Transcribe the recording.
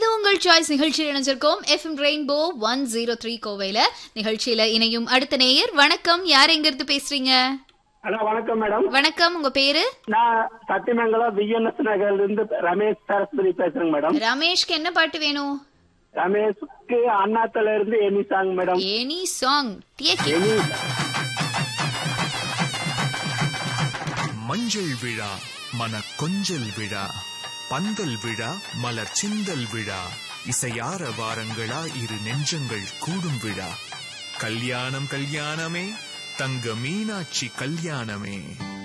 இது உங்கள் சாய்ஸ் நிகழ்ச்சியில் இணைஞ்சிருக்கோம் FM Rainbow one zero three கோவையில நிகழ்ச்சியில இணையும் அடுத்த நேயர் வணக்கம் யார் எங்க இருந்து பேசுறீங்க ஹலோ வணக்கம் மேடம் வணக்கம் உங்க பேரு நான் சத்தியமங்கலம் விஎன்எஸ் நகர்ல இருந்து ரமேஷ் சரஸ்வதி பேசுறேங்க மேடம் ரமேஷ்க்கு என்ன பாட்டு வேணும் ரமேஷ்க்கு அண்ணாத்துல இருந்து any song madam any song டியக்கி எனி மஞ்சள் விழா மன கொஞ்சல் விழா பந்தல் விழா மலர் சிந்தல் விழா இசையார வாரங்களா இரு நெஞ்சங்கள் கூடும் விழா கல்யாணம் கல்யாணமே தங்க மீனாட்சி கல்யாணமே